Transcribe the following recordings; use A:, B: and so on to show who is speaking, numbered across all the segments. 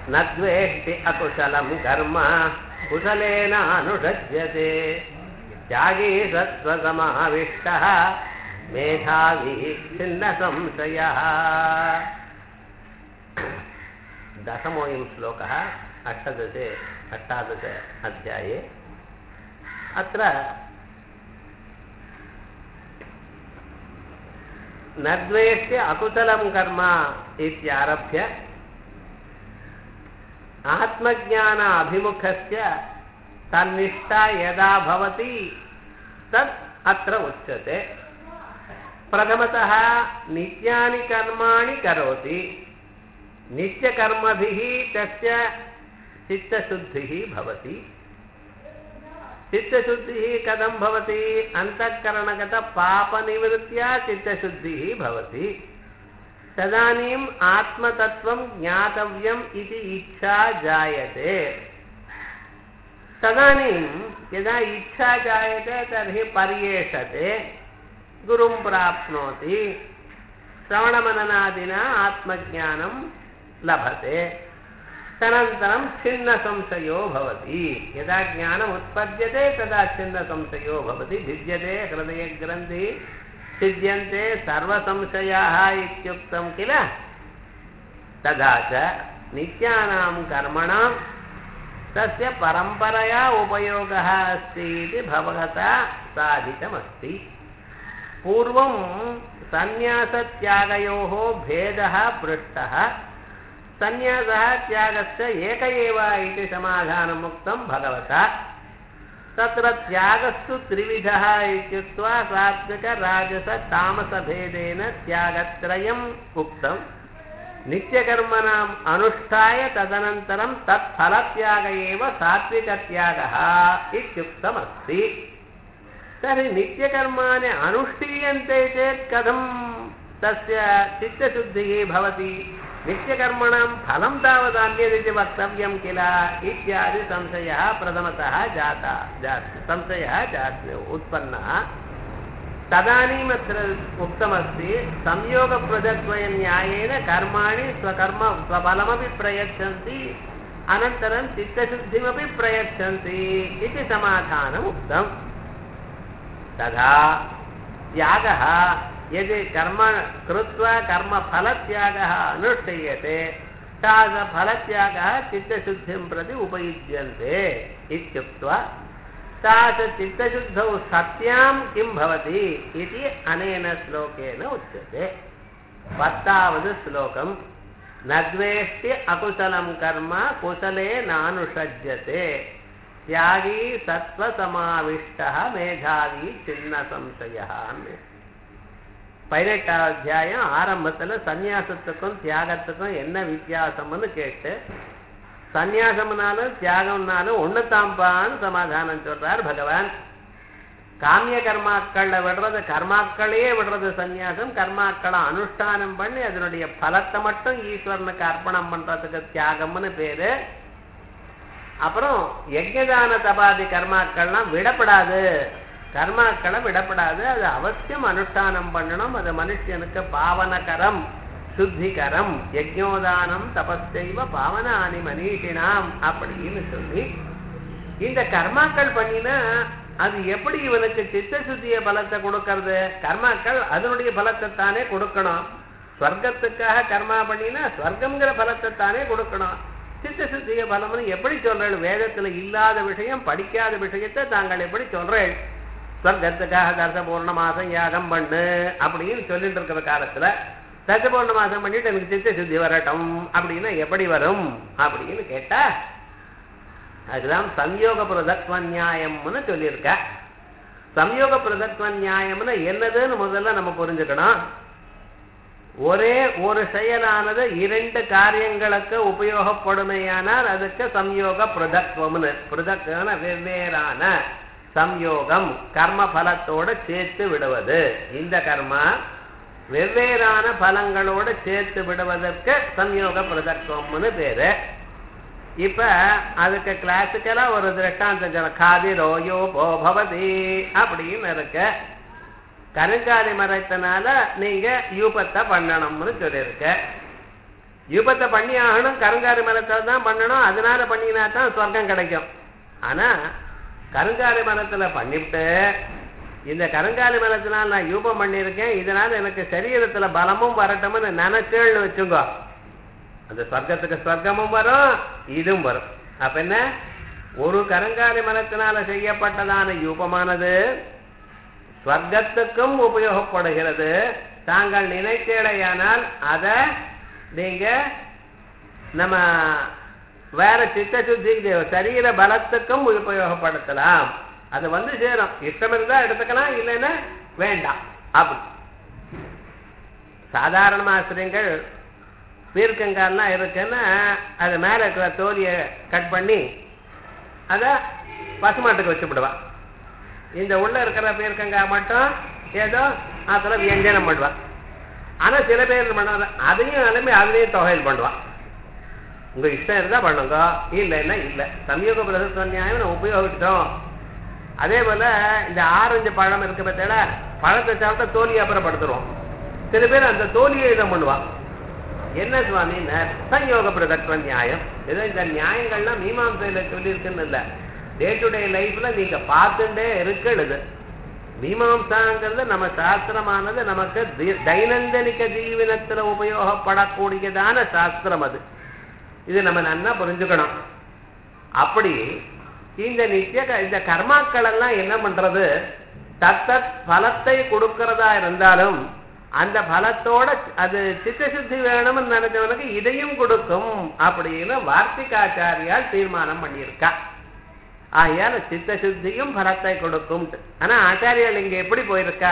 A: நத்வேஷ்டி அகுசலம் கர்ம குசலேன அனுஷஜ்யதே தியாகி சத்வசமாவிஷ்டः மேதாவி சின்ன संशयः दशमोऽयं श्लोकः अष्टदशे अष्टादश अध्याये अत्र न द्वेष्य अकुशलं कर्म इत्यारभ्य आत्मज्ञान अभिमुखस्य तन्निष्ठा यदा भवति तत् अत्र उच्यते प्रथमतः नित्यानि कर्माणि करोति नित्यकर्मभिः तस्य चित्तशुद्धिः भवति चित्तशुद्धिः कथं भवति अन्तःकरणगतपापनिवृत्त्या चित्तशुद्धिः भवति तदानीम् आत्मतत्त्वं ज्ञातव्यम् इति इच्छा जायते तदानीं यदा इच्छा जायते तर्हि पर्येषते गुरुं प्राप्नोति श्रवणमननादिना आत्मज्ञानं लभते तदनन्तरं छिन्नसंशयो भवति यदा ज्ञानम् उत्पद्यते तदा छिन्नसंशयो भवति भिद्यते हृदयग्रन्थिः सिद्ध्यन्ते सर्वसंशयाः इत्युक्तं किल तथा च नित्यानां कर्मणां तस्य परम्परया उपयोगः अस्ति इति भवता साधितमस्ति पूर्वं सन्न्यासत्यागयोः भेदः पृष्टः सन्न्यासः त्यागश्च एक एव इति समाधानमुक्तं भगवता तत्र त्यागस्तु त्रिविधः इत्युक्त्वा सात्विकराजसतामसभेदेन त्यागत्रयम् उक्तम् नित्यकर्मणाम् अनुष्ठाय तदनन्तरं तत्फलत्याग एव सात्विकत्यागः इत्युक्तमस्ति तर्हि नित्यकर्माणि अनुष्ठीयन्ते चेत् कथं तस्य चित्तशुद्धिः भवति नित्यकर्मणां फलं तावत् अन्यदिति वक्तव्यं किल इत्यादि संशयः प्रथमतः जाता जात् संशयः जात् उत्पन्नः तदानीमत्र उक्तमस्ति संयोगपृथक्त्वयन्यायेन कर्माणि स्वकर्म स्वफलमपि प्रयच्छन्ति अनन्तरं चित्तशुद्धिमपि प्रयच्छन्ति इति समाधानम् उक्तम् तथा त्यागः यदि कर्म कृत्वा कर्मफलत्यागः अनुष्ठीयते तादृशफलत्यागः चित्तशुद्धिं प्रति उपयुज्यन्ते इत्युक्त्वा तादृशचित्तशुद्धौ सत्यां किं भवति इति अनेन श्लोकेन उच्यते पत्तावद् श्लोकं न द्वेष्टि अकुशलं कर्म कुशले नानुषज्यते தியாகி சத்வசமாவிஷ்டா மேதாவி சின்ன சம்சயான்னு பதினெட்டாவது அத்தியாயம் ஆரம்பத்தில் சந்நியாசத்துக்கும் தியாகத்துக்கும் என்ன வித்தியாசம்னு கேட்டு சந்நியாசம்னாலும் தியாகம்னாலும் ஒன்று தாம்பான்னு சமாதானம் சொல்றார் பகவான் காமிய கர்மாக்களில் விடுறது கர்மாக்களையே விடுறது சந்நியாசம் கர்மாக்களை அனுஷ்டானம் பண்ணி அதனுடைய பலத்தை மட்டும் ஈஸ்வரனுக்கு அர்ப்பணம் பண்றதுக்கு தியாகம்னு பேரு அப்புறம் யஜ்யதான தபாதி கர்மாக்கள்லாம் விடப்படாது கர்மாக்களை விடப்படாது அது அவசியம் அனுஷ்டானம் பண்ணணும் அது மனுஷனுக்கு பாவனகரம் சுத்திகரம் யஜ்யோதானம் தபஸ்தெய்வ பாவனானி மனிஷினாம் அப்படின்னு சொல்லி இந்த கர்மாக்கள் பண்ணினா அது எப்படி இவனுக்கு சித்த சுத்திய பலத்தை கொடுக்கறது கர்மாக்கள் அதனுடைய பலத்தை தானே கொடுக்கணும் ஸ்வர்க்கத்துக்காக கர்மா பண்ணினா ஸ்வர்க்கம்ங்கிற பலத்தை தானே கொடுக்கணும் சித்த சுத்திய பலம்னு எப்படி சொல்றேன் வேதத்துல இல்லாத விஷயம் படிக்காத விஷயத்தை தாங்கள் எப்படி சொல்றேன் ஸ்வர்க்கத்துக்காக தர்ச பூர்ண மாசம் யாகம் பண்ணு அப்படின்னு சொல்லிட்டு இருக்கிற காலத்துல தர்ச பூர்ண மாசம் பண்ணிட்டு எனக்கு சித்த சுத்தி வரட்டும் அப்படின்னா எப்படி வரும் அப்படின்னு கேட்டா அதுதான் சம்யோக பிரதத்வ நியாயம்னு சொல்லியிருக்க சம்யோக பிரதத்வ நியாயம்னு என்னதுன்னு முதல்ல நம்ம புரிஞ்சுக்கணும் ஒரே ஒரு செயலானது இரண்டு காரியங்களுக்கு உபயோகப்படுமையானால் அதுக்கு சம்யோக பிரதத்வம்னு பிரதக்கான வெவ்வேறான சம்யோகம் கர்ம பலத்தோடு சேர்த்து விடுவது இந்த கர்மா வெவ்வேறான பலங்களோடு சேர்த்து விடுவதற்கு சம்யோக பிரதத்துவம்னு பேரு இப்ப அதுக்கு கிளாசிக்கலா ஒரு திருஷ்டாந்த காதி ரோயோ போ பவதி அப்படின்னு இருக்கு கருங்காலி மரத்தினால நீங்க யூபத்தை பண்ணணும்னு சொல்லியிருக்க யூபத்தை பண்ணி ஆகணும் கருங்காரி மரத்தை தான் பண்ணணும் அதனால பண்ணினா தான் சொர்க்கம் கிடைக்கும் ஆனா கருங்காலி மரத்துல பண்ணிவிட்டு இந்த கருங்காலி மரத்தினால் நான் யூபம் பண்ணியிருக்கேன் இதனால எனக்கு சரீரத்துல பலமும் வரட்டும்னு நினைச்சேன்னு வச்சுக்கோ அந்த சொர்க்கத்துக்கு சொர்க்கமும் வரும் இதுவும் வரும் அப்ப என்ன ஒரு கருங்காலி மரத்தினால செய்யப்பட்டதான யூபமானது ஸ்வர்க்கத்துக்கும் உபயோகப்படுகிறது தாங்கள் நினைத்தேடையானால் அதை நீங்க நம்ம வேற சித்த சுத்திக்கு சரீர பலத்துக்கும் உபயோகப்படுத்தலாம் அது வந்து சேரும் இஷ்டம் இருந்தா எடுத்துக்கலாம் இல்லைன்னா வேண்டாம் அப்படி சாதாரண ஆசிரியங்கள் பீர்க்கங்கால்லாம் இருக்குன்னா அது மேல இருக்கிற தோலியை கட் பண்ணி அதை பசுமாட்டுக்கு வச்சுவிடுவான் இந்த உள்ள இருக்கிற பீர்க்கங்காய் மட்டும் ஏதோ அதுல வியஞ்சனம் பண்ணுவான் ஆனா சில பேர் என்ன பண்ணுவாங்க அதையும் நிலைமை அதுலயும் தொகையில் பண்ணுவான் உங்க இஷ்டம் இருந்தா பண்ணுங்க இல்லைன்னா இல்ல சமயோக பிரதத்துவ நியாயம் நம்ம உபயோகிச்சிட்டோம் அதே போல இந்த ஆரஞ்சு பழம் இருக்கு பார்த்தா பழத்தை சாப்பிட்டா தோலியை அப்புறம் படுத்துருவோம் சில பேர் அந்த தோலியை இதை பண்ணுவான் என்ன சுவாமி சம்யோக பிரதத்துவ நியாயம் ஏதோ இந்த நியாயங்கள்லாம் மீமாசையில சொல்லியிருக்குன்னு இல்லை டே டு டே லைஃப்ல நீங்க பார்த்துட்டே இருக்கிறது மீமாம்சாங்கிறது நம்ம சாஸ்திரமானது நமக்கு தி- தைனந்தனிக ஜீவனத்துல உபயோகப்படக்கூடியதான சாஸ்திரம் அது இது நம்ம நல்லா புரிஞ்சுக்கணும் அப்படி இந்த நித்திய க- இந்த கர்மாக்கள் எல்லாம் என்ன பண்றது தத்தத் பலத்தை கொடுக்கிறதா இருந்தாலும் அந்த பலத்தோட அது சித்தசுத்தி வேணும்னு நினைச்சவனுக்கு இதையும் கொடுக்கும் அப்படின்னு வார்த்திகாச்சாரியால் தீர்மானம் பண்ணியிருக்கா ஆகையால சித்த சுத்தியும் பலத்தை கொடுக்கும் ஆனா ஆச்சாரியால் இங்க எப்படி போயிருக்கா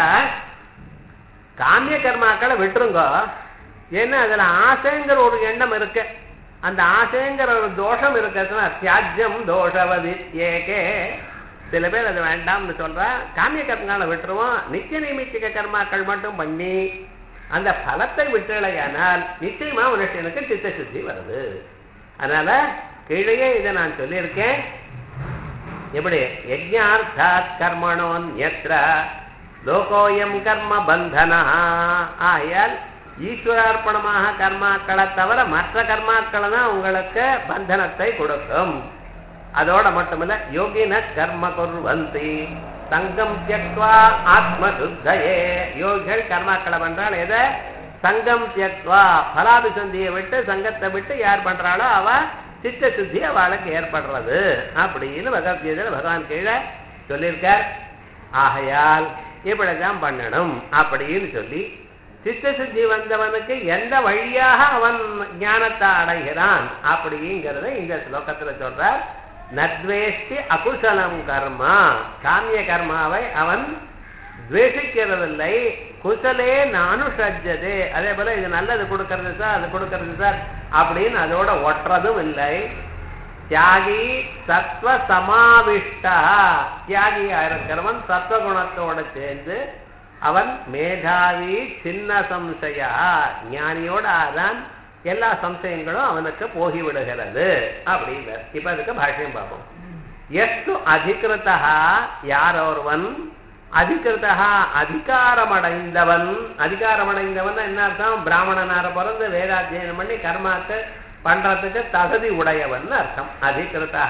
A: காமிய கர்மாக்களை விட்டுருங்க ஏன்னா அதுல ஆசைங்கிற ஒரு எண்ணம் இருக்கு அந்த ஆசைங்கிற ஒரு தோஷம் இருக்கிறதுனா தியாஜ்யம் தோஷவதி ஏகே சில பேர் அது வேண்டாம்னு சொல்றா காமிய கர்மாக்களை விட்டுருவோம் நித்திய நிமித்திக கர்மாக்கள் மட்டும் பண்ணி அந்த பலத்தை விட்டலையானால் நிச்சயமா மனுஷனுக்கு சித்த சுத்தி வருது அதனால கீழே இதை நான் சொல்லியிருக்கேன் எப்படி யஜ்ஞார்த்தாத் கர்மணோன் எத்திர லோகோயம் கர்ம பந்தனா ஆயால் ஈஸ்வரார்ப்பணமாக கர்மாக்களை தவிர மற்ற கர்மாக்களை தான் உங்களுக்கு பந்தனத்தை கொடுக்கும் அதோட மட்டுமில்ல யோகின கர்ம குர்வந்தி சங்கம் தியக்வா ஆத்ம சுத்தையே யோகிகள் கர்மாக்களை பண்றாள் எதை சங்கம் தியக்வா பலாபிசந்தியை விட்டு சங்கத்தை விட்டு யார் பண்றாளோ அவ சித்த சுத்தி அவளுக்கு ஏற்படுறது அப்படின்னு பகவத்கீதையில பகவான் கீழே சொல்லியிருக்கார் ஆகையால் இப்படிதான் பண்ணணும் அப்படின்னு சொல்லி சித்த சுத்தி வந்தவனுக்கு எந்த வழியாக அவன் ஞானத்தை அடைகிறான் அப்படிங்கிறத இந்த ஸ்லோகத்துல சொல்றார் நத்வேஷ்டி அகுசலம் கர்மா காமிய கர்மாவை அவன் துவேஷிக்கிறதில்லை குசலே நானுஷஜதே அதே போல இது நல்லது கொடுக்கறது சார் அது கொடுக்கறது சார் அப்படின்னு அதோட ஒட்டுறதும் இல்லை தியாகி சத்வ சமாவிஷ்டா தியாகியா இருக்கிறவன் சத்வகுணத்தோட சேர்ந்து அவன் மேதாவி சின்ன சம்சயா ஞானியோட ஆதான் எல்லா சம்சயங்களும் அவனுக்கு போகிவிடுகிறது அப்படின்னு இப்ப அதுக்கு பாஷ்யம் பார்ப்போம் எஸ்து அதிகிருத்தா யாரொருவன் அதிகிருத்தா அதிகாரமடைந்தவன் அதிகாரமடைந்தவன் என்ன அர்த்தம் பிராமணனார பிறந்து வேதாத்தியனம் பண்ணி கர்மாக்கு பண்றதுக்கு தகுதி உடையவன் அர்த்தம் அதிகிருத்தா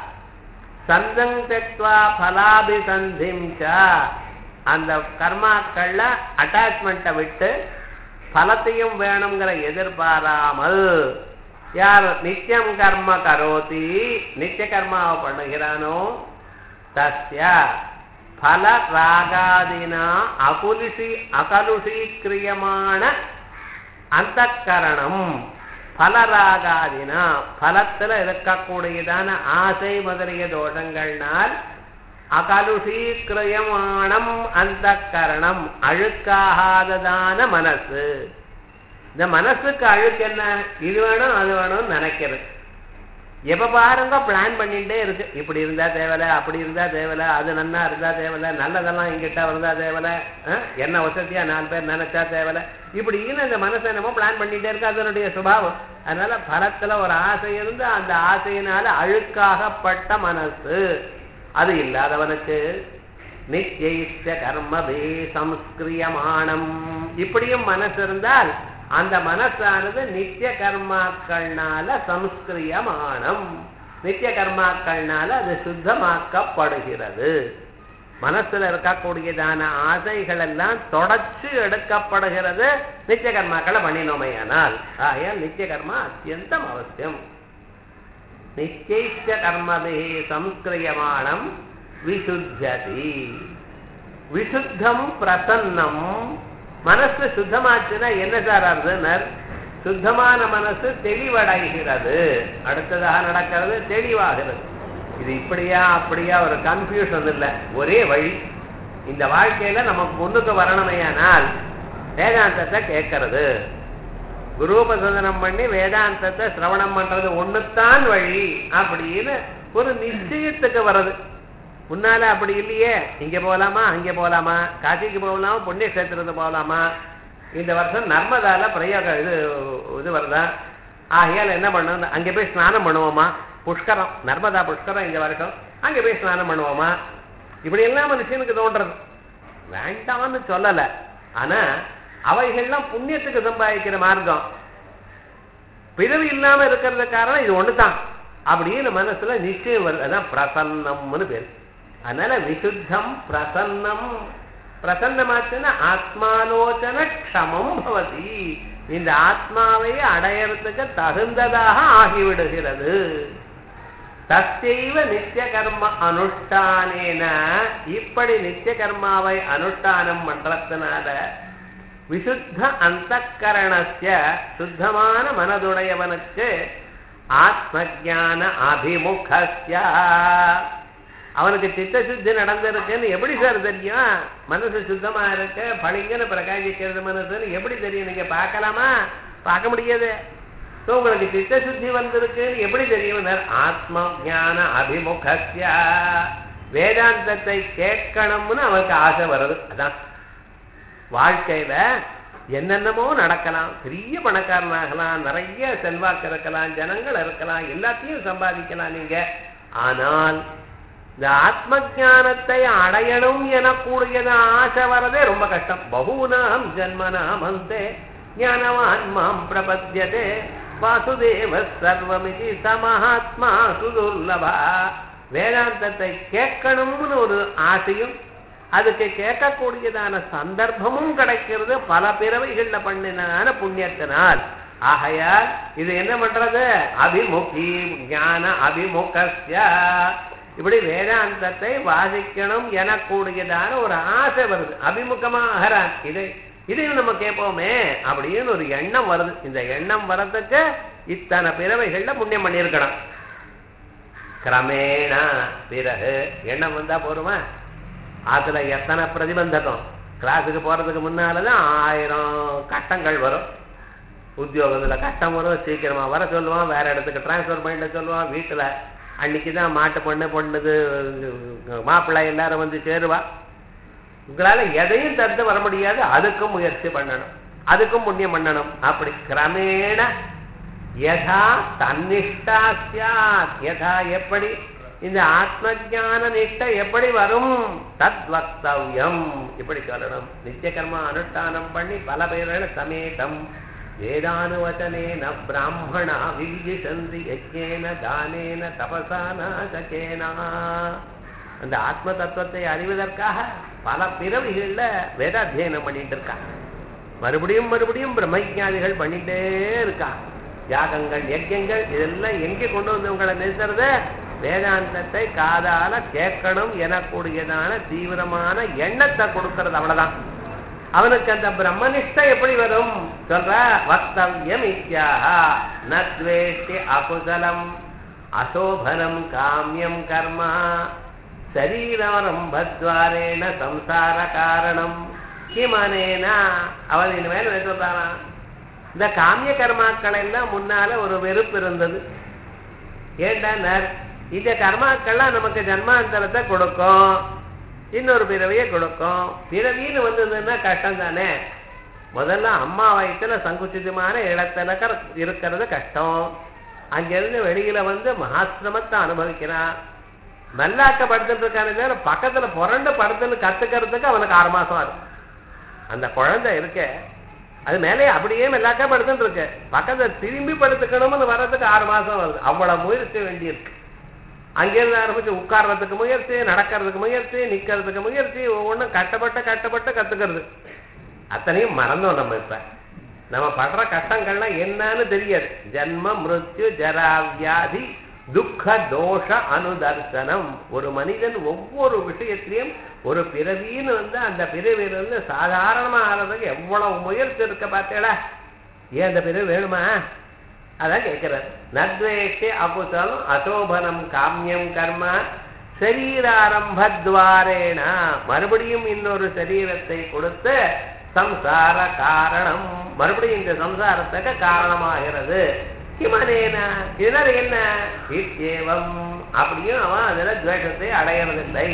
A: சந்தம் தெக்வா பலாபிசந்திம் ச அந்த கர்மாக்கள்ல அட்டாச்மெண்ட்டை விட்டு பலத்தையும் வேணுங்கிற எதிர்பாராமல் யார் நித்தியம் கர்ம கரோதி நித்திய கர்மாவை பண்ணுகிறானோ தஸ்ய பல ராகாதினா அகுலிஷி அகலுஷீக்கிரியமான அந்த கரணம் பலராகாதினா பலத்துல இருக்கக்கூடியதான ஆசை முதலிய தோஷங்கள்னால் அகலுஷீக்கிரியமானம் அந்த கரணம் அழுக்காகாததான மனசு இந்த மனசுக்கு அழுக்கு என்ன இது வேணும் அது வேணும்னு நினைக்கிறது எப்ப பாருங்க பிளான் பண்ணிட்டே இருக்கு இப்படி இருந்தா தேவலை அப்படி இருந்தா தேவலை அது நன்னா இருந்தா தேவலை நல்லதெல்லாம் இங்கிட்ட இருந்தா தேவலை அஹ், என்ன வசதியா நாலு பேர் நினைச்சா தேவலை இப்படின்னு இந்த மனசை என்னமோ பிளான் பண்ணிட்டே இருக்கு அதனுடைய சுபாவம் அதனால பலத்துல ஒரு ஆசை இருந்து அந்த ஆசையினால அழுக்காகப்பட்ட மனசு அது இல்லாதவனுக்கு நித்திய கர்மபே சம்ஸ்கிரியமானம் இப்படியும் மனசு இருந்தால் அந்த மனசானது நித்திய கர்மாக்கள்னால சம்ஸ்கிரியமானம் நித்திய கர்மாக்கள்னால அது சுத்தமாக்கப்படுகிறது மனசுல இருக்கக்கூடியதான ஆசைகள் எல்லாம் தொடச்சு எடுக்கப்படுகிறது நித்திய கர்மாக்களை பண்ணினோமையானால் ஆகையால் நித்திய கர்மா அத்தியந்தம் அவசியம் நிச்சயிச்ச கர்மபி சம்ஸ்கிரியமானம் விசுத்ததி விசுத்தம் பிரசன்னம் மனசு சுத்தமாச்சுன்னா என்ன சார் அர்த்தனர் சுத்தமான மனசு தெளிவடைகிறது அடுத்ததாக நடக்கிறது தெளிவாகிறது இது இப்படியா அப்படியா ஒரு கன்ஃபியூஷன் இல்லை ஒரே வழி இந்த வாழ்க்கையில நமக்கு முன்னுக்கு வரணுமையானால் வேதாந்தத்தை கேட்கறது குருபசந்தனம் பண்ணி வேதாந்தத்தை சிரவணம் பண்றது ஒண்ணுத்தான் வழி அப்படின்னு ஒரு நிச்சயத்துக்கு வருது முன்னால அப்படி இல்லையே இங்க போலாமா அங்க போலாமா காசிக்கு போகலாமா புண்ணிய கஷேத்திரத்துக்கு போகலாமா இந்த வருஷம் நர்மதால பிரயோக இது இது வருதா ஆகையால் என்ன பண்ணணும் அங்க போய் ஸ்நானம் பண்ணுவோமா புஷ்கரம் நர்மதா புஷ்கரம் இந்த வருஷம் அங்க போய் ஸ்நானம் பண்ணுவோமா இப்படி எல்லாம் மனுஷனுக்கு தோன்றது வேண்டாம்னு சொல்லல ஆனா அவைகள்லாம் புண்ணியத்துக்கு சம்பாதிக்கிற மார்க்கம் பிறவி இல்லாம இருக்கிறது காரணம் இது ஒண்ணுதான் அப்படின்னு மனசுல நிச்சயம் வருது அதான் பிரசன்னம்னு பேர் அதனால விசுத்தம் பிரசன்னம் பிரசன்னமாச்சுன்னா ஆத்மாலோச்சன க்ஷமம் பவதி இந்த ஆத்மாவை அடையறதுக்கு தகுந்ததாக ஆகிவிடுகிறது தத்தைவ நித்திய கர்ம அனுஷ்டானேன இப்படி நித்திய கர்மாவை அனுஷ்டானம் பண்றதுனால விசுத்த அந்த கரணஸ்ய சுத்தமான மனதுடையவனுக்கு ஆத்ம ஜான அபிமுகஸ்ய அவனுக்கு சித்த சுத்தி நடந்திருக்குன்னு எப்படி சார் தெரியும் மனசு சுத்தமா இருக்கு பளிங்கன்னு பிரகாசிக்கிறது மனசுன்னு எப்படி தெரியும் நீங்க பார்க்கலாமா பார்க்க முடியாது ஸோ உங்களுக்கு சித்த சுத்தி வந்திருக்குன்னு எப்படி தெரியும் ஆத்ம ஜான அபிமுகஸ்ய வேதாந்தத்தை கேட்கணும்னு அவனுக்கு ஆசை வருது அதான் வாழ்க்கையில என்னென்னமோ நடக்கலாம் பெரிய பணக்காரனாகலாம் நிறைய செல்வாக்கு இருக்கலாம் ஜனங்கள் இருக்கலாம் எல்லாத்தையும் சம்பாதிக்கலாம் நீங்க ஆனால் இந்த ஆத்ம ஜானத்தை அடையணும் எனக்கூடியது ஆசை வரதே ரொம்ப கஷ்டம் பகூனாம் ஜன்மனாம் அந்தே ஞானவான் மாம் பிரபத்தியதே வாசுதேவ சர்வமிதி சமஹாத்மா சுதுர்லபா வேதாந்தத்தை கேட்கணும்னு ஒரு ஆசையும் அதுக்கு கேட்கக்கூடியதான சந்தர்ப்பமும் கிடைக்கிறது பல பிறவைகள்ல பண்ணினான புண்ணியத்தினால் ஆகையால் இது என்ன பண்றது அபிமுகி ஞான அபிமுகஸ்ய இப்படி வேதாந்தத்தை வாசிக்கணும் எனக்கூடியதான ஒரு ஆசை வருது அபிமுகமாகிறான் இதை இதையும் நம்ம கேட்போமே அப்படின்னு ஒரு எண்ணம் வருது இந்த எண்ணம் வர்றதுக்கு இத்தனை பிறவைகள்ல புண்ணியம் பண்ணியிருக்கணும் கிரமேண பிறகு எண்ணம் வந்தா போருமா அதுல எத்தனை பிரதிபந்தகம் கிளாஸுக்கு போறதுக்கு முன்னாலதான் ஆயிரம் கட்டங்கள் வரும் உத்தியோகத்துல கஷ்டம் வரும் சீக்கிரமா வர சொல்லுவான் வேற இடத்துக்கு டிரான்ஸ்ஃபர் பண்ணிட சொல்லுவான் வீட்டுல அன்னைக்கு தான் மாட்டு பொண்ணு பொண்ணுது மாப்பிள்ளை எல்லாரும் வந்து சேருவா உங்களால எதையும் தடுத்து வர முடியாது அதுக்கும் முயற்சி பண்ணணும் அதுக்கும் புண்ணியம் பண்ணணும் அப்படி கிரமேண யதா தன்னிஷ்டா சியாத் யதா எப்படி இந்த ஆத்ம ஜான நிஷ்டை எப்படி வரும் தத் வக்தவ்யம் இப்படி சொல்லணும் நித்திய கர்மா அனுஷ்டானம் பண்ணி பல பேர்கள் சமேதம் வேதானுவச்சனேன பிராமணா விவிஜிசந்தி யஜ்ஞேன தானேன தபசா நாசகேனா அந்த ஆத்ம தத்துவத்தை அறிவதற்காக பல பிறவிகள்ல வேதாத்தியனம் பண்ணிட்டு இருக்காங்க மறுபடியும் மறுபடியும் பிரம்மஜாதிகள் பண்ணிட்டே இருக்கா யாகங்கள் யஜ்யங்கள் இதெல்லாம் எங்கே கொண்டு வந்து உங்களை நிறுத்துறது வேதாந்தத்தை காதால கேட்கணும் எனக்கூடியதான தீவிரமான எண்ணத்தை கொடுக்கறது அவ்வளவுதான் அவனுக்கு அந்த பிரம்மனிஷ்டை எப்படி வரும் சொல்ற வக்தவ்யம் இத்தியாக நத்வேஷ்டி அகுசலம் அசோபனம் காமியம் கர்மா சரீரமரம்பத்வாரேன சம்சார காரணம் கிமனேனா அவன் இனிமேல் என்ன சொல்றானா இந்த காமிய கர்மாக்கள் எல்லாம் முன்னால ஒரு வெறுப்பு இருந்தது ஏண்டா இந்த கர்மாக்கள்லாம் நமக்கு ஜன்மாந்தரத்தை கொடுக்கும் இன்னொரு பிறவியை கொடுக்கும் பிறவின்னு வந்ததுன்னா கஷ்டம் தானே முதல்ல அம்மா வயிற்றுல சங்குச்சிதமான இடத்துல இருக்கிறது கஷ்டம் அங்கிருந்து வெளியில வந்து மகாசிரமத்தை அனுபவிக்கிறான் மல்லாக்க படுத்துட்டு இருக்கான பக்கத்துல புரண்டு படுத்துன்னு கத்துக்கிறதுக்கு அவனுக்கு ஆறு மாசம் ஆகும் அந்த குழந்தை இருக்க அது மேலே அப்படியே மெல்லாக்கா படுத்துட்டு இருக்கு பக்கத்துல திரும்பி படுத்துக்கணும்னு வர்றதுக்கு ஆறு மாசம் வருது அவ்வளவு முயற்சி வேண்டியிருக்கு அங்கிருந்து ஆரம்பிச்சு உட்கார்றதுக்கு முயற்சி நடக்கிறதுக்கு முயற்சி நிக்கிறதுக்கு முயற்சி ஒவ்வொன்றும் கட்டப்பட்ட கட்டப்பட்டு கத்துக்கிறது அத்தனையும் மறந்தோம் நம்ம இப்ப நம்ம படுற கஷ்டங்கள்லாம் என்னன்னு தெரியாது ஜன்ம மிருத்யு ஜரா வியாதி துக்க தோஷ அனுதர்சனம் ஒரு மனிதன் ஒவ்வொரு விஷயத்திலையும் ஒரு பிறவின்னு வந்து அந்த பிறவியிலிருந்து சாதாரணமா ஆகிறதுக்கு எவ்வளவு முயற்சி இருக்க பார்த்தேடா ஏன் அந்த பிறவி வேணுமா அதான் கேட்கிறார் நத்வேஷே அகுசலம் அசோபனம் காமியம் கர்ம சரீராரம்பத்வாரேன மறுபடியும் இன்னொரு சரீரத்தை கொடுத்து சம்சார காரணம் மறுபடியும் இந்த சம்சாரத்துக்கு காரணமாகிறது கிமனேன இதனால என்ன இத்தேவம் அப்படியும் அவன் அதுல துவேஷத்தை அடையறதில்லை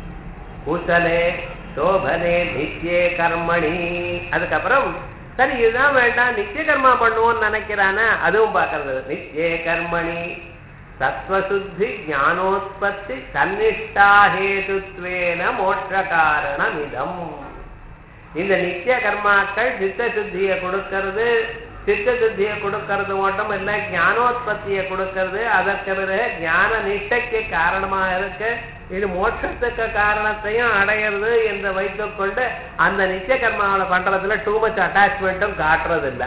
A: குசலே சோபனே நித்தியே கர்மணி அதுக்கப்புறம் சரி இதுதான் வேண்டாம் நித்திய கர்மா பண்ணுவோம்னு நினைக்கிறானா அதுவும் பார்க்கறது நித்தியே கர்மணி சத்வசுத்தி ஞானோத்பத்தி தன்னிஷ்டாஹேதுத்வேன மோட்ச காரணம் இதம் இந்த நித்திய கர்மாக்கள் சித்த சுத்தியை கொடுக்கறது சித்த சுத்தியை கொடுக்கறது மட்டும் இல்லை ஞானோத்பத்தியை கொடுக்கறது அதற்கு பிறகு ஞான நிஷ்டைக்கு காரணமா இருக்கு இது மோட்சத்துக்கு காரணத்தையும் அடையிறது என்று வைத்துக்கொண்டு அந்த நித்திய கர்மாவில் பண்றதுல டூ மச் அட்டாச்மெண்ட்டும் காட்டுறது இல்லை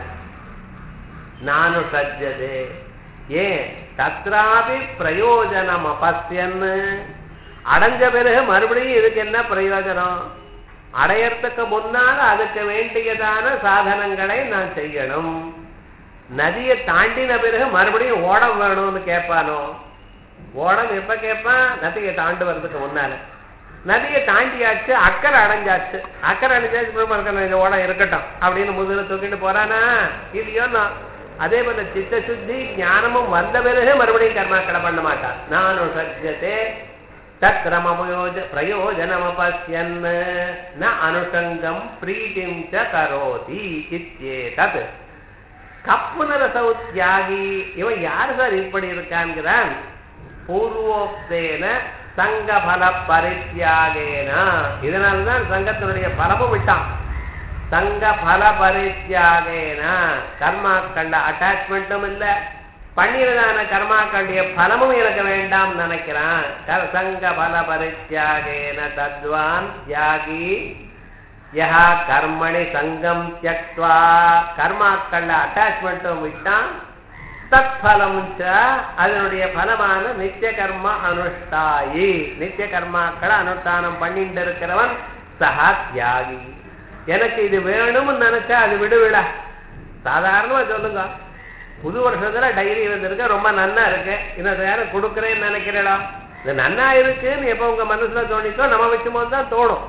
A: நானு சஜ்ஜது ஏன் தத்ராபி பிரயோஜனம் அபஸ்யன்னு அடைஞ்ச பிறகு மறுபடியும் இதுக்கு என்ன பிரயோஜனம் அடையறதுக்கு முன்னால அதுக்கு வேண்டியதான சாதனங்களை நான் செய்யணும் நதியை தாண்டின பிறகு மறுபடியும் ஓடம் வேணும்னு கேட்பானோ ஓடம் எப்ப கேட்பான் நதியை தாண்டு வர்றதுக்கு முன்னால நதியை தாண்டியாச்சு அக்கறை அடைஞ்சாச்சு அக்கறை அடைஞ்சாச்சு பிரம்ம இருக்கணும் இந்த ஓடம் இருக்கட்டும் அப்படின்னு முதல்ல தூக்கிட்டு போறானா இல்லையோ நான் அதே போல சித்த சுத்தி ஞானமும் வந்த பிறகு மறுபடியும் கர்மாக்களை பண்ண மாட்டான் நானும் சத்தியத்தே தத்ரமயோஜ பிரயோஜனமபஸ்யன் ந அனுஷங்கம் பிரீத்திம் ச கரோதி இத்யேதத் கப்புனரசௌ தியாகி இவன் யார் சார் இப்படி இருக்கான்கிறான் பூர்வோக்தேன சங்க பல பரித்தியாகேன இதனால்தான் சங்கத்தினுடைய பலமும் விட்டான் சங்க பல பரித்தியாகேன கர்மாக்கண்ட அட்டாச்மெண்ட்டும் இல்லை பண்ணியதான கர்மாக்களுடைய பலமும் எனக்கு வேண்டாம் நினைக்கிறான் சங்க பல பரித்தியாகேன தத்வான் தியாகி யஹா கர்மணி சங்கம் தியக்வா கர்மாக்கள்ல அட்டாச்மெண்ட்டும் விட்டான் தத் பலம் அதனுடைய பலமான நித்திய கர்ம அனுஷ்டாயி நித்திய கர்மாக்களை அனுஷ்டானம் பண்ணிட்டு இருக்கிறவன் சஹா தியாகி எனக்கு இது வேணும்னு நினைச்சா அது விடுவிட சாதாரணமா சொல்லுங்க புது வருஷத்துல டைரி வந்திருக்கு ரொம்ப நன்னா இருக்கு இன்னொரு யாரும் கொடுக்குறேன்னு நினைக்கிறேடா இது நன்னா இருக்குன்னு எப்ப உங்க மனசுல தோணிச்சோ நம்ம வச்சும் போது தான் தோணும்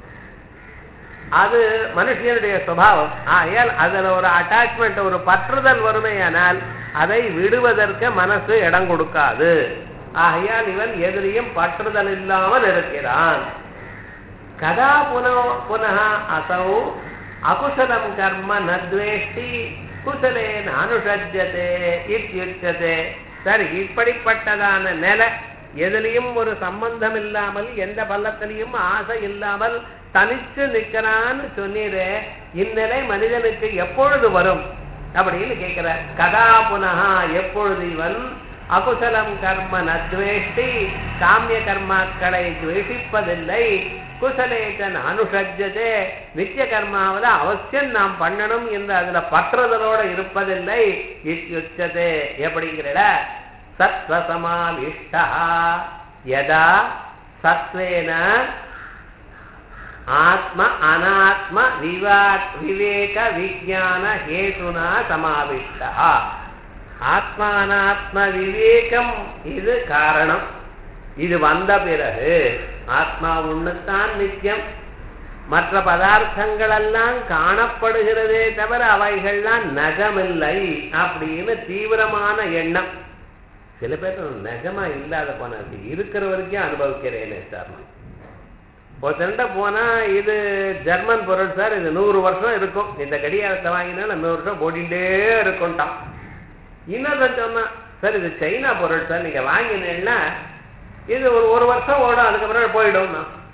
A: அது மனுஷனுடைய சுபாவம் ஆகையால் அதுல ஒரு அட்டாச்மெண்ட் ஒரு பற்றுதல் வறுமையானால் அதை விடுவதற்கு மனசு இடம் கொடுக்காது ஆகையால் இவன் எதிரியும் பற்றுதல் இல்லாமல் இருக்கிறான் கதா புனோ புனः அசௌ அகுசலம் கர்ம நத்வேஷ்டி குசலேன் அனுஷஜ்யதே இத்தியுச்சதே சரி இப்படிப்பட்டதான நிலை எதிலையும் ஒரு சம்பந்தம் இல்லாமல் எந்த பள்ளத்திலையும் ஆசை இல்லாமல் தனிச்சு நிக்கிறான்னு சொன்னீரே இந்நிலை மனிதனுக்கு எப்பொழுது வரும் அப்படின்னு கேட்கிற கதா புனகா எப்பொழுது இவன் அகுசலம் கர்ம நத்வேஷ்டி காமிய கர்மாக்களை துவேஷிப்பதில்லை குசலேச்சன் அனுஷஜதே நித்திய கர்மாவில் அவசியம் நாம் பண்ணணும் என்று அதுல பற்றுதலோட இருப்பதில்லை இத்தியுச்சதே எப்படிங்கிற சத்வசமாவிஷ்டா யதா சத்வேன ஆத்ம அனாத்ம விவா விவேக விஜான ஹேதுனா சமாவிஷ்டா ஆத்மா அனாத்ம விவேகம் இது காரணம் இது வந்த பிறகு ஆத்மா ஒண்ணுத்தான் நித்தியம் மற்ற பதார்த்தங்கள் எல்லாம் காணப்படுகிறதே தவிர அவைகள்லாம் நகமில்லை அப்படின்னு தீவிரமான எண்ணம் சில பேர் நகமா இல்லாத போன இருக்கிற வரைக்கும் அனுபவிக்கிறேனே சார் ஒருத்தண்ட போனா இது ஜெர்மன் பொருள் சார் இது நூறு வருஷம் இருக்கும் இந்த கடிகாரத்தை வாங்கினா நூறு வருஷம் ஓடிண்டே இருக்கும்ட்டான் இன்னொருத்தன் சொன்னா சார் இது சைனா பொருள் சார் நீங்க வாங்கினீங்கன்னா இது ஒரு ஒரு வருஷம் ஓடும் அதுக்கப்புறம் போயிடும்னா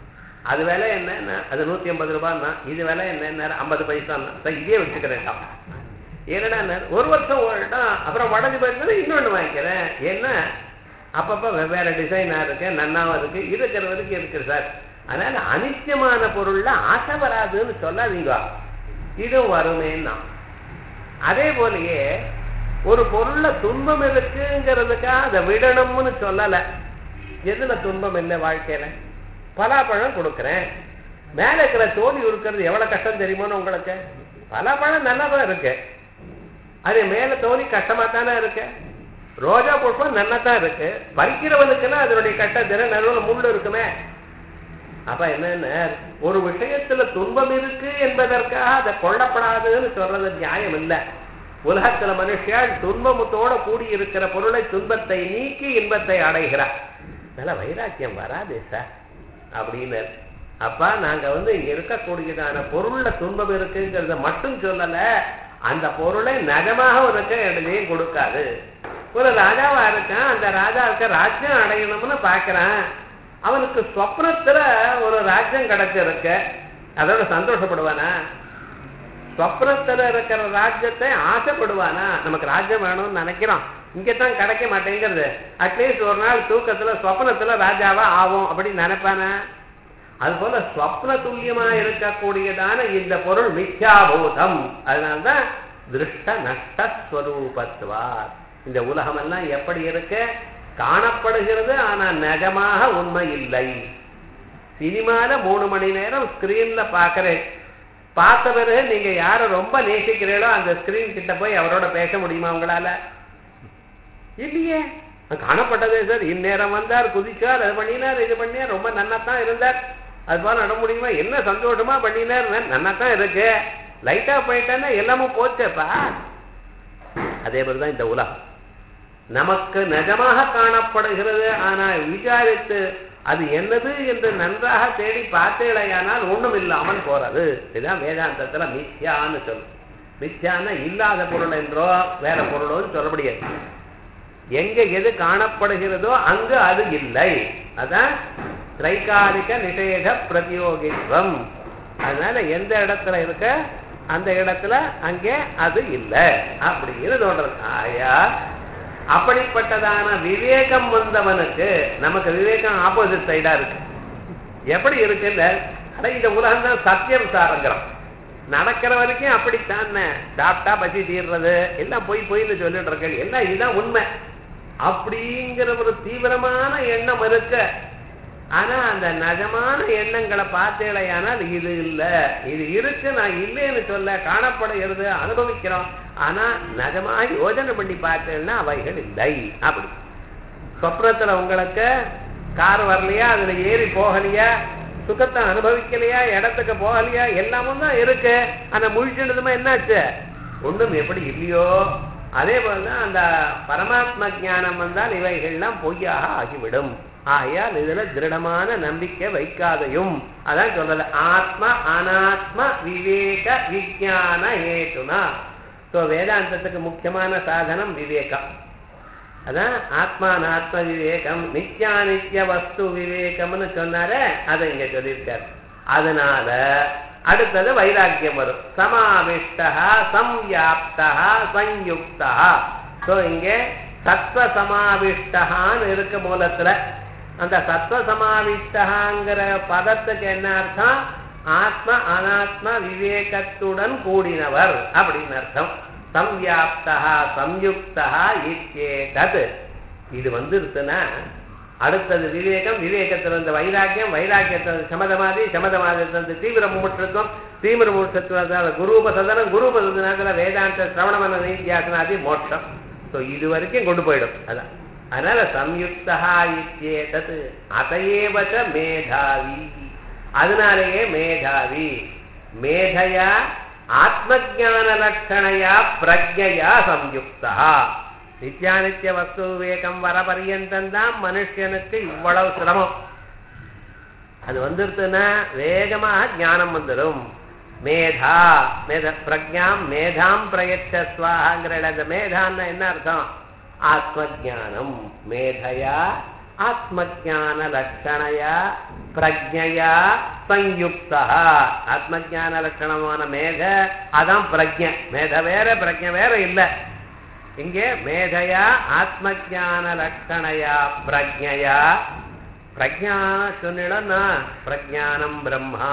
A: அது விலை என்னன்னா அது நூத்தி ஐம்பது ரூபான்னா இது விலை என்ன ஐம்பது பைசான்னா சார் இதே வச்சுக்கிறேன் என்னடா ஒரு வருஷம் ஓடட்டும் அப்புறம் உடஞ்சி போயிருந்தது இன்னொன்று வாங்கிக்கிறேன் என்ன அப்பப்போ வெவ்வேறு டிசைனாக இருக்கு நன்னாவும் இருக்கு இருக்கிற வரைக்கும் இருக்கு சார் அதனால அனித்தியமான பொருள்ல ஆசை வராதுன்னு சொல்லாதீங்க இதுவும் வருமேன்னா அதே போலயே ஒரு பொருள்ல துன்பம் இருக்குங்கிறதுக்காக அதை விடணும்னு சொல்லலை எதுல துன்பம் இல்லை வாழ்க்கையில பலாப்பழம் கொடுக்குறேன் மேல இருக்கிற தோல்வி இருக்கிறது எவ்வளவு கஷ்டம் தெரியுமோன்னு உங்களுக்கு பலாப்பழம் நல்லா தான் இருக்கு அது மேல தோல்வி கஷ்டமா தானே இருக்கு ரோஜா புஷ்பம் நல்லா தான் இருக்கு பறிக்கிறவனுக்குன்னா அதனுடைய கட்டத்தின நடுவில் முள்ளு இருக்குமே அப்ப என்னன்னு ஒரு விஷயத்துல துன்பம் இருக்கு என்பதற்காக அதை கொள்ளப்படாதுன்னு சொல்றது நியாயம் இல்லை உலகத்துல மனுஷியால் துன்பமுத்தோட கூடி இருக்கிற பொருளை துன்பத்தை நீக்கி இன்பத்தை அடைகிறார் அதனால வைராக்கியம் வராதே சார் அப்படின்னு அப்பா நாங்க வந்து இங்க இருக்கக்கூடியதான பொருள்ல துன்பம் இருக்குங்கிறத மட்டும் சொல்லல அந்த பொருளை நகமாக இருக்க இடத்தையும் கொடுக்காது ஒரு ராஜாவா இருக்கான் அந்த ராஜாவுக்கு ராஜ்யம் அடையணும்னு பாக்குறான் அவனுக்கு சொப்னத்துல ஒரு ராஜ்யம் கிடைச்சிருக்கு அதோட சந்தோஷப்படுவானா சொப்னத்துல இருக்கிற ராஜ்யத்தை ஆசைப்படுவானா நமக்கு ராஜ்யம் வேணும்னு நினைக்கிறோம் இங்கதான் கிடைக்க மாட்டேங்கிறது அட்லீஸ்ட் ஒரு நாள் தூக்கத்துல சொப்னத்துல ராஜாவா ஆகும் அப்படின்னு நினைப்பானா அது போல ஸ்வப்ன துல்லியமா இருக்கக்கூடியதான இந்த பொருள் மித்யாபூதம் அதனால்தான் திருஷ்ட நஷ்டஸ்வரூபத்வா இந்த உலகம் எல்லாம் எப்படி இருக்கு காணப்படுகிறது ஆனா நகமாக உண்மை இல்லை சினிமால மூணு மணி நேரம் ஸ்கிரீன்ல பாக்குறேன் பார்த்த பிறகு நீங்க யாரை ரொம்ப நேசிக்கிறீங்களோ அந்த ஸ்கிரீன் கிட்ட போய் அவரோட பேச முடியுமா உங்களால இல்லையே காணப்பட்டதே சார் இந்நேரம் வந்தார் குதிச்சார் அது பண்ணினார் இது பண்ணினார் ரொம்ப நன்னா தான் இருந்தார் அது போல நட முடியுமா என்ன சந்தோஷமா பண்ணினார் நன்னா தான் இருக்கு லைட்டா போயிட்டேன்னா எல்லாமும் போச்சேப்பா அதே மாதிரிதான் இந்த உலகம் நமக்கு நிஜமாக காணப்படுகிறது ஆனால் விசாரித்து அது என்னது என்று நன்றாக தேடி பார்த்தேடையானால் ஒண்ணும் இல்லாமல் போறது இதுதான் வேதாந்தத்துல மித்யான்னு சொல்லும் மித்யான்னா இல்லாத பொருள் என்றோ வேற பொருளோ சொல்ல முடியாது எங்க எது காணப்படுகிறதோ அங்கு அது இல்லை அதான் திரைகாலிக நிஷேத பிரதியோகித்துவம் அதனால எந்த இடத்துல இருக்க அந்த இடத்துல அங்கே அது இல்லை அப்படின்னு தோன்றது ஆயா அப்படிப்பட்டதான விவேகம் வந்தவனுக்கு நமக்கு விவேகம் ஆப்போசிட் சைடா இருக்கு எப்படி இருக்குல்ல அட இந்த உலகம் தான் சத்தியம் சாரங்கிறோம் நடக்கிற வரைக்கும் அப்படித்தான் சாப்பிட்டா பசி தீர்றது எல்லாம் பொய் பொய்னு சொல்லிட்டு இருக்க எல்லாம் இதுதான் உண்மை அப்படிங்கிற ஒரு தீவிரமான எண்ணம் இருக்க ஆனா அந்த நஜமான எண்ணங்களை பார்த்தேலையானால் இது இல்லை இது இருக்கு நான் இல்லைன்னு சொல்ல காணப்படுகிறது அனுபவிக்கிறோம் ஆனா நஜமா யோஜனை பண்ணி பார்த்தேன்னா அவைகள் இல்லை அப்படி சொப்னத்துல உங்களுக்கு கார் வரலையா அதுல ஏறி போகலையா சுகத்தை அனுபவிக்கலையா இடத்துக்கு போகலையா எல்லாமும் தான் இருக்கு ஆனா முழிச்சுனதுமா என்னாச்சு ஒண்ணும் எப்படி இல்லையோ அதே போலதான் அந்த பரமாத்ம ஜானம் வந்தால் இவைகள்லாம் பொய்யாக ஆகிவிடும் ஆகையால் இதுல திருடமான நம்பிக்கை வைக்காதையும் அதான் சொல்றது ஆத்ம அனாத்ம விவேக விஜான ஏதுனா ஸோ வேதாந்தத்துக்கு முக்கியமான சாதனம் விவேகம் அதான் ஆத்மானாத்ம விவேகம் நித்யானித்ய வஸ்து விவேகம்னு சொன்னாரே அதை இங்க சொல்லியிருக்காரு அதனால அடுத்தது வைராக்கியம் வரும் சமாவிஷ்டா சம்யாப்தா சயுக்தா ஸோ இங்கே சத்வ சமாவிஷ்டான்னு இருக்கு மூலத்துல அந்த சத்வ சமாவிஷ்டகாங்கிற பதத்துக்கு என்ன அர்த்தம் ஆத்ம அனாத்ம விவேகத்துடன் கூடினவர் அப்படின்னு அர்த்தம் சம்யாப்தா சம்யுக்தா இத்தேதத் இது வந்துருச்சுன்னா அடுத்தது விவேகம் விவேகத்துல இருந்து வைராக்கியம் வைராக்கியத்துல சமதமாதி சமதமாதி தீவிர முமுட்சத்துவம் தீவிர முமுட்சத்துவத்தால குரூபசதனம் குரூபசதனத்துல வேதாந்த சிரவணமன நீத்தியாசனாதி மோட்சம் ஸோ இது வரைக்கும் கொண்டு போயிடும் அதான் அதனால சம்யுக்தா இத்தேதத் அதையேவச்ச மேதாவி அதனாலேயே மேதாவி மேதையா ஆத்மஜான லட்சணையா பிரஜையா சம்யுக்தா நித்யானித்ய வஸ்து விவேகம் வர பரியந்தம் தான் மனுஷனுக்கு இவ்வளவு சிரமம் அது வந்துருச்சுன்னா வேகமாக ஞானம் வந்துடும் மேதா மேத பிரஜாம் மேதாம் பிரயச்சஸ்வாங்கிற அந்த மேதான்னா என்ன அர்த்தம் ஆத்ம ஜானம் மேதையா ஆத்மஜான லட்சணையா பிரஜையா சயுக்தா ஆத்மஜான லட்சணமான மேத அதான் பிரஜை மேத வேற பிரஜை வேற இல்லை இங்கே மேதையா ஆத்மஜான லட்சணையா பிரஜையா பிரஜா சொன்னா பிரஜானம் பிரம்மா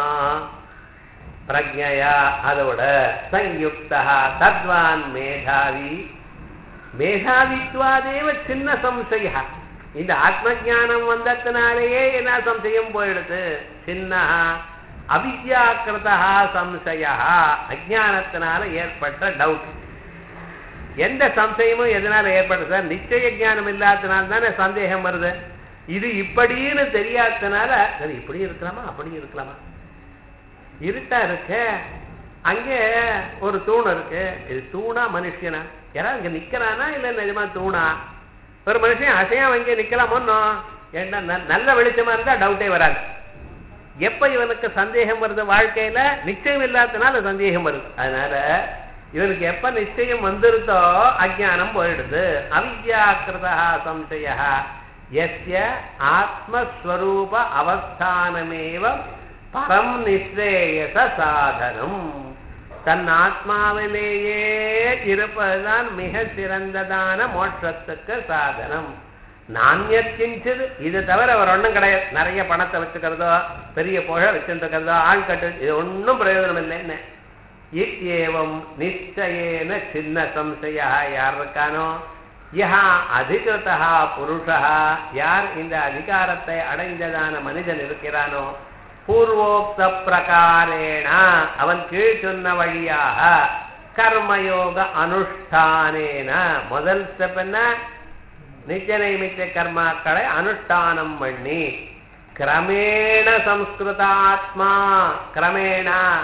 A: பிரஜையா அதோட சயுக்தா தத்வான் மேதாவி மேதாவித்வாதேவ சின்ன சம்சய இந்த ஆத்ம ஜானம் வந்ததுனாலேயே என்ன சம்சயம் போயிடுது சின்ன அவித்யாக்கிருதா சம்சய அஜானத்தினால ஏற்பட்ட டவுட் எந்த சம்சயமும் எதனால ஏற்படுது சார் நிச்சய ஜானம் இல்லாததுனால தானே சந்தேகம் வருது இது இப்படின்னு தெரியாததுனால சரி இப்படி இருக்கலாமா அப்படி இருக்கலாமா இருட்டா இருக்கு அங்கே ஒரு தூண் இருக்கு இது தூணா மனுஷனா யாராவது இங்க நிக்கிறானா இல்ல நிஜமா தூணா ஒரு மனுஷன் அசையாம இங்கே நிக்கலாமோன்னோ ஏன்னா ந- நல்ல வெளிச்சமா இருந்தா டவுட்டே வராது எப்ப இவனுக்கு சந்தேகம் வருது வாழ்க்கையில நிச்சயம் இல்லாதனால சந்தேகம் வருது அதனால இவனுக்கு எப்ப நிச்சயம் வந்துருதோ அஜானம் போயிடுது அவித்யாக்கிருதா சம்சய எஸ்ய ஆத்மஸ்வரூப அவஸ்தானமேவ பரம் நிஸ்ரேயச சாதனம் தன் ஆத்மாவிலேயே இருப்பதுதான் மிக சிறந்ததான மோட்சத்துக்கு சாதனம் நாண்யத்தின்றது இது தவிர அவர் ஒண்ணும் கிடையாது நிறைய பணத்தை வச்சுக்கிறதோ பெரிய புகழ வச்சுருக்கிறதோ ஆள் கட்டு இது ஒன்றும் பிரயோஜனம் இல்லைன்னு இத்யேவம் நிச்சயேன சின்ன சம்சயா யார் இருக்கானோ யஹா அதிகிருதா புருஷா யார் இந்த அதிகாரத்தை அடைந்ததான மனிதன் இருக்கிறானோ பூர்வோக்த பிரகாரேண அவன் கீழ் சொன்ன வழியாக கர்மயோக அனுஷ்டானேன முதல் ஸ்டெப் என்ன நித்திய நைமித்திய கர்மாக்களை அனுஷ்டானம் பண்ணி கிரமேண சம்ஸ்கிருதாத்மா கிரமேண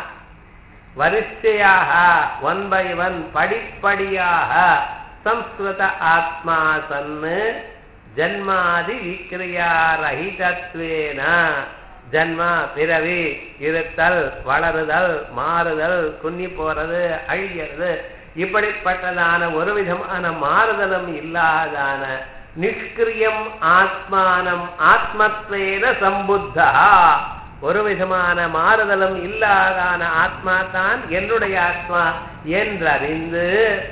A: வரிசையாக ஒன் பை ஒன் படிப்படியாக சம்ஸ்கிருத ஆத்மா சன்னு ஜன்மாதி விக்ரியா ரஹிதத்வேன ஜன்மா பிறவி இருத்தல் வளருதல் மாறுதல் குன்னி போறது அழியறது இப்படிப்பட்டதான ஒரு விதமான மாறுதலும் இல்லாதான நிஷ்கிரியம் ஆத்மானம் ஆத்மத்வேன சம்புத்தா ஒரு விதமான மாறுதலும் இல்லாதான ஆத்மா தான் என்னுடைய ஆத்மா என்றறிந்து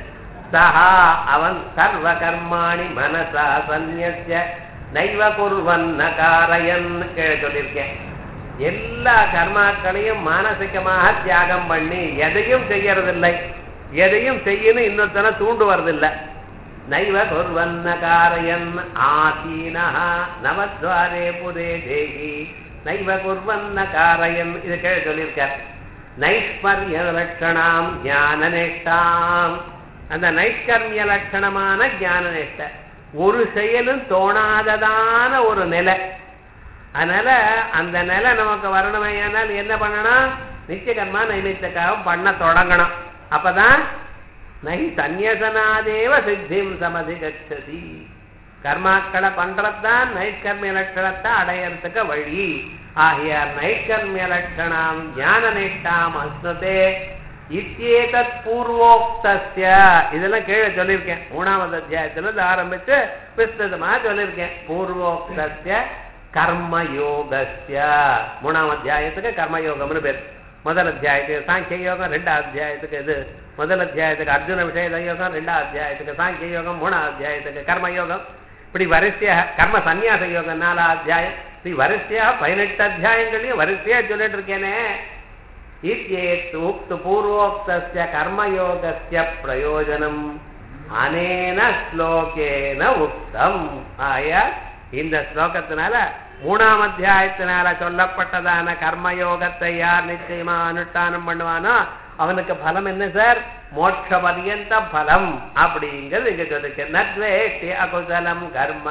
A: சஹா அவன் சர்வ கர்மாணி மனசா சந்நிய நைவ குர்வன்ன காரயன் கீழே சொல்லியிருக்கேன் எல்லா கர்மாக்களையும் மானசிகமாக தியாகம் பண்ணி எதையும் செய்யறதில்லை எதையும் செய்யணும் இன்னொருத்தனை தூண்டு வரதில்லை நைவ குர்வன்ன காரயன் ஆசீனா நவத்வாரே புரே தேகி நைவ குர்வன்ன காரயன் இது கீழே சொல்லியிருக்கார் நைஷ்மர்ய லட்சணாம் ஞான நிஷ்டாம் அந்த நைஷ்கர்மிய லட்சணமான ஞான நிஷ்டை ஒரு செயலும் தோணாததான ஒரு நிலை அதனால அந்த நிலை நமக்கு வரணுமே ஆனால் என்ன பண்ணணும் நித்தியகர்மா நைமித்தக்காகவும் பண்ண தொடங்கணும் அப்பதான் நை சந்நியசனாதேவ சித்திம் சமதி கச்சதி கர்மாக்களை பண்றதுதான் நைஷ்கர்மிய லட்சணத்தை அடையறதுக்கு வழி ஆகியார் நைஷ்கர்மிய லட்சணம் ஞான நிஷ்டாம் அஸ்னதே இத்தியேதத் பூர்வோக்தஸ்ய இதெல்லாம் கீழே சொல்லியிருக்கேன் மூணாவது அத்தியாயத்துல இருந்து ஆரம்பிச்சு விஸ்தமா சொல்லியிருக்கேன் பூர்வோக்தஸ்ய கர்மயோகஸ்ய மூணாம் அத்தியாயத்துக்கு கர்மயோகம்னு பேர் முதல் அத்தியாயத்துக்கு சாங்கிய யோகம் ரெண்டாம் அத்தியாயத்துக்கு இது முதல் அத்தியாயத்துக்கு அர்ஜுன விஷய யோகம் ரெண்டாம் அத்தியாயத்துக்கு சாங்கிய யோகம் மூணாம் அத்தியாயத்துக்கு கர்மயோகம் இப்படி வரிசையா கர்ம சந்நியாச யோகம் நாலாம் அத்தியாயம் இப்படி வரிசையா பதினெட்டு அத்தியாயங்களையும் வரிசையா சொல்லிட்டு இருக்கேனே இத்யேத் உக்து பூர்வோக்தஸ்ய கர்மயோகஸ்ய பிரயோஜனம் அனேன ஸ்லோகேன உக்தம் ஆய இந்த ஸ்லோகத்தினால மூணாம் அத்தியாயத்தினால சொல்லப்பட்டதான கர்மயோகத்தை யார் நிச்சயமா அனுஷ்டானம் பண்ணுவானோ அவனுக்கு பலம் என்ன சார் மோட்ச பரியந்த பலம் அப்படிங்கிறது இங்க சொல்லிருக்கு நத்வேஷ்டி அகுசலம் கர்ம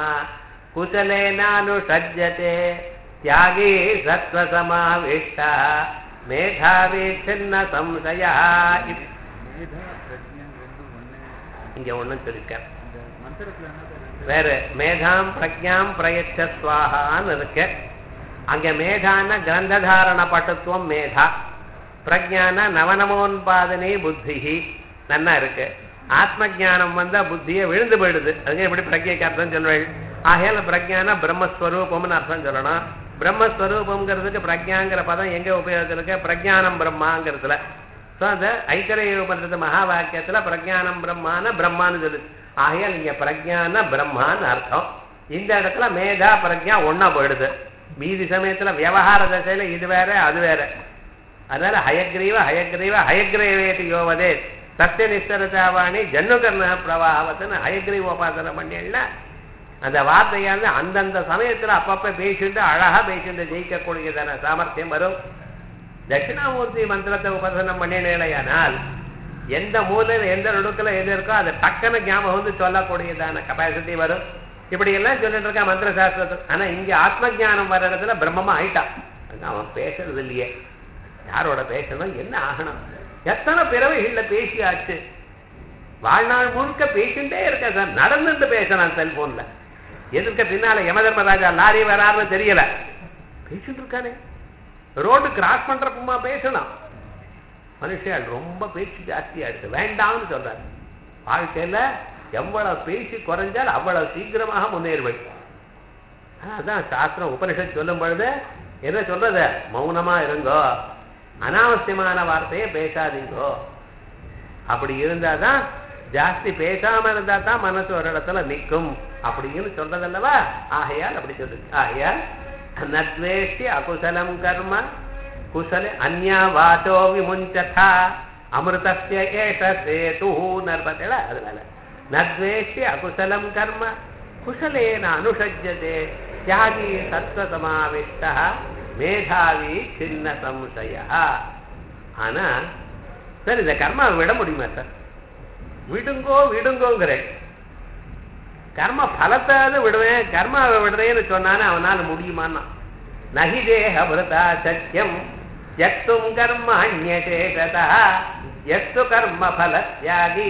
A: குசலேனானுஷஜ்யதே தியாகி சத்வசமாவிஷ்டா மேதாவி சின்ன சம்சயா இது-
B: மேதா பிரஜ்ஞம் ரெண்டும் ஒண்ணு
A: இங்க ஒண்ணும் சொல்லிருக்கேன்
B: இந்த மந்திரத்துல என்ன சார் ரெண்டு
A: வேற மேதாம் பிரஜாம் பிரயச்ச சுவாகான்னு இருக்கு அங்க மேதான கிரந்ததாரண பட்டுத்துவம் மேதா பிரஜான நவநமோன்பாதனே புத்தி நன்னா இருக்கு ஆத்ம ஞானம் வந்தா புத்தியை விழுந்து போயிடுது அதுங்க எப்படி பிரஜைக்கு அர்த்தம் சொல்வேள் ஆகையால பிரஜான பிரம்மஸ்வரூபம்னு அர்த்தம் சொல்லணும் பிரம்மஸ்வரூபம்ங்கிறதுக்கு பிரஜாங்கிற பதம் எங்க உபயோகத்திற்கு பிரஜானம் பிரம்மாங்கிறதுல ஸோ அந்த ஐக்கரைய பண்றது மகா வாக்கியத்துல பிரஜானம் பிரம்மான பிரம்மான்னு சொல்லுது ஆகையால் இங்க பிரஜான பிரம்மான்னு அர்த்தம் இந்த இடத்துல மேதா பிரஜா ஒண்ணா போயிடுது மீதி சமயத்துல விவகார தசையில இது வேற அது வேற அதனால ஹயக்ரீவ ஹயக்ரீவ ஹயக்ரீவேதி யோவதே சத்திய நிஸ்தரதாவாணி ஜன்னுகர்ண பிரவாகவத்துன்னு ஹயக்ரீவ உபாசனை பண்ணிடல அந்த வார்த்தையானது அந்தந்த சமயத்துல அப்பப்ப பேசிட்டு அழகா பேசிட்டு ஜெயிக்கக்கூடியதான சாமர்த்தியம் வரும் தட்சிணாமூர்த்தி மந்திரத்தை உபாசனம் பண்ணினேலையானால் எந்த மூலையில எந்த நடுக்குல எது இருக்கோ அதை டக்குன்னு ஞாபகம் வந்து சொல்லக்கூடியதான கெப்பாசிட்டி வரும் இப்படி எல்லாம் சொல்லிட்டு இருக்கா மந்திர சாஸ்திரத்தில் ஆனா இங்க ஆத்ம ஞானம் வர்ற இடத்துல பிரம்மமா ஆயிட்டான் அங்க அவன் பேசுறது இல்லையே யாரோட பேசணும் என்ன ஆகணும் எத்தனை பிறவைகள்ல பேசியாச்சு வாழ்நாள் முழுக்க பேசிட்டே இருக்க சார் நடந்துட்டு பேசலாம் செல்போன்ல எதிர்க்க பின்னால யம தர்மராஜா லாரி வராருன்னு தெரியல பேசிட்டு இருக்கானே ரோடு கிராஸ் பண்றப்பமா பேசணும் மனுஷன் ரொம்ப பேச்சு ஜாஸ்தியா இருக்கு வேண்டாம்னு சொல்றாரு வாழ்க்கையில எவ்வளவு பேசி குறைஞ்சால் அவ்வளவு சீக்கிரமாக முன்னேறுவள் அதான் சாஸ்திரம் உபனிஷத் சொல்லும் பொழுது என்ன சொல்றது மௌனமா இருங்கோ அனாவசியமான வார்த்தையை பேசாதீங்கோ அப்படி இருந்தாதான் ஜாஸ்தி பேசாம இருந்தா தான் மனசு ஒரு இடத்துல நிற்கும் அப்படின்னு சொல்றதல்லவா ஆகையால் அப்படி சொல்லுது ஆகையால் நத்வேஷ்டி அகுசலம் கர்ம குசல அந்யா வாசோ விமுஞ்சதா அமிர்தஸ்ய ஏஷ சேது நர்பதல அதனால நத்வேஷ்டி அகுசலம் கர்ம குசலேன அனுஷஜ்யதே தியாகி சத்வசமாவிஷ்ட மேதாவி சின்ன சம்சய ஆனா சார் இந்த கர்மாவை விட முடியுமா சார் விடுங்கோ விடுங்கோங்கிறேன் கர்ம பலத்தாவது விடுவேன் கர்மாவை விடுறேன்னு சொன்னானே அவனால முடியுமான்னா நகி தேக விரதா சத்தியம் எத்தும் கர்ம அந்நேதா எத்து கர்ம பல தியாகி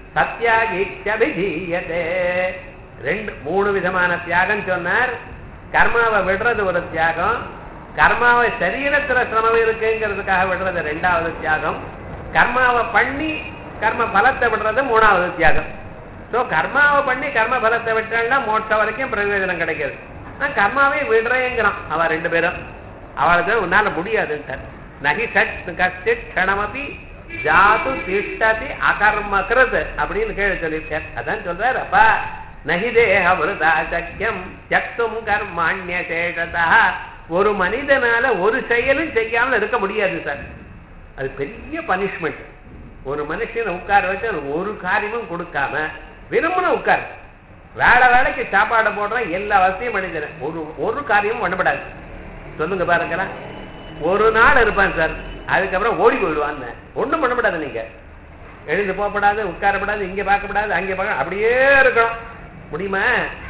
A: சத்தியாகிச்சபிதீயதே ரெண்டு மூணு விதமான தியாகம் சொன்னார் கர்மாவை விடுறது ஒரு தியாகம் கர்மாவை சரீரத்துல சிரமம் இருக்குங்கிறதுக்காக விடுறது ரெண்டாவது தியாகம் கர்மாவை பண்ணி கர்ம பலத்தை விடுறது மூணாவது தியாகம் ஸோ கர்மாவை பண்ணி கர்ம பலத்தை விட்டான்னா மோட்சம் வரைக்கும் பிரயோஜனம் கிடைக்கிறது நான் கர்மாவே விடுறேங்கிறான் அவன் ரெண்டு பேரும் அவளுக்கு உன்னால முடியாது சார் நகி சட் கஷ்டித் க்ஷணமபி ஜாது திஷ்டதி அகர்ம கிருத் அப்படின்னு கேள்வி சொல்லியிருக்கார் அதான் சொல்றாரு அப்பா நகி தேக விருதா சக்கியம் சக்தும் கர்மாண்ய சேஷதா ஒரு மனிதனால ஒரு செயலும் செய்யாமல் இருக்க முடியாது சார் அது பெரிய பனிஷ்மெண்ட் ஒரு மனுஷனை உட்கார வச்சு அவனுக்கு ஒரு காரியமும் கொடுக்காம விரும்பின உட்கார் வேலை வேலைக்கு சாப்பாடு போடுறேன் எல்லா வசதியும் பண்ணித்தரேன் ஒரு ஒரு காரியமும் பண்ணப்படாது சொல்லுங்க பாருங்களேன் ஒரு நாள் இருப்பான் சார் அதுக்கப்புறம் ஓடி போயிடுவான்னு ஒன்றும் பண்ணப்படாது நீங்க எழுந்து போகப்படாது உட்காரப்படாது இங்கே பார்க்கப்படாது அங்கே பார்க்க அப்படியே இருக்கணும் முடியுமா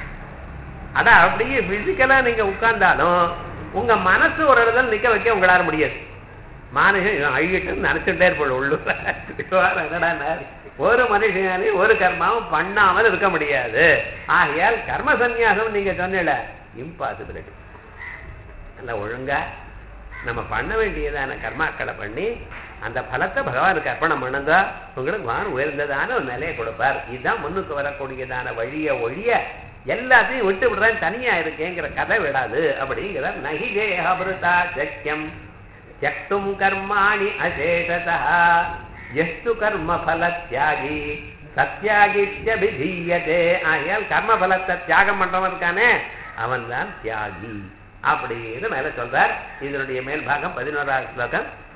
A: அதான் அப்படியே பிசிக்கலா நீங்க உட்கார்ந்தாலும் உங்க மனசு ஒரு இடத்துல நிக்க வைக்க உங்களால முடியாது மனுஷன் அழியிட்டு நினைச்சுட்டே இருப்போம் உள்ளூர் ஒரு மனுஷனாலே ஒரு கர்மாவும் பண்ணாமல் இருக்க முடியாது ஆகையால் கர்ம சந்நியாசம் நீங்க சொன்னல இம்பாசிபிலிட்டி நல்ல ஒழுங்கா நம்ம பண்ண வேண்டியதான கர்மாக்களை பண்ணி அந்த பலத்தை பகவானுக்கு அர்ப்பணம் பண்ணுந்தா உங்களுக்கு வான் உயர்ந்ததான ஒரு நிலையை கொடுப்பார் இதுதான் முன்னுக்கு வரக்கூடியதான வழிய ஒழிய எல்லாத்தையும் விட்டு விடுறேன் தனியா இருக்கேங்கிற கதை விடாது அப்படிங்கிற நகிதேகபிருதா சக்கியம் தியக்தும் கர்மாணி அசேஷதா எஸ்து கர்ம பல தியாகி சத்தியாகித்யபிதீயதே ஆகையால் கர்ம பலத்தை தியாகம் பண்றவன் இருக்கானே அவன் தான் தியாகி அப்படின்னு மேல சொல்றார் இதனுடைய மேல் பாகம் பதினோராவது ஸ்லோகம்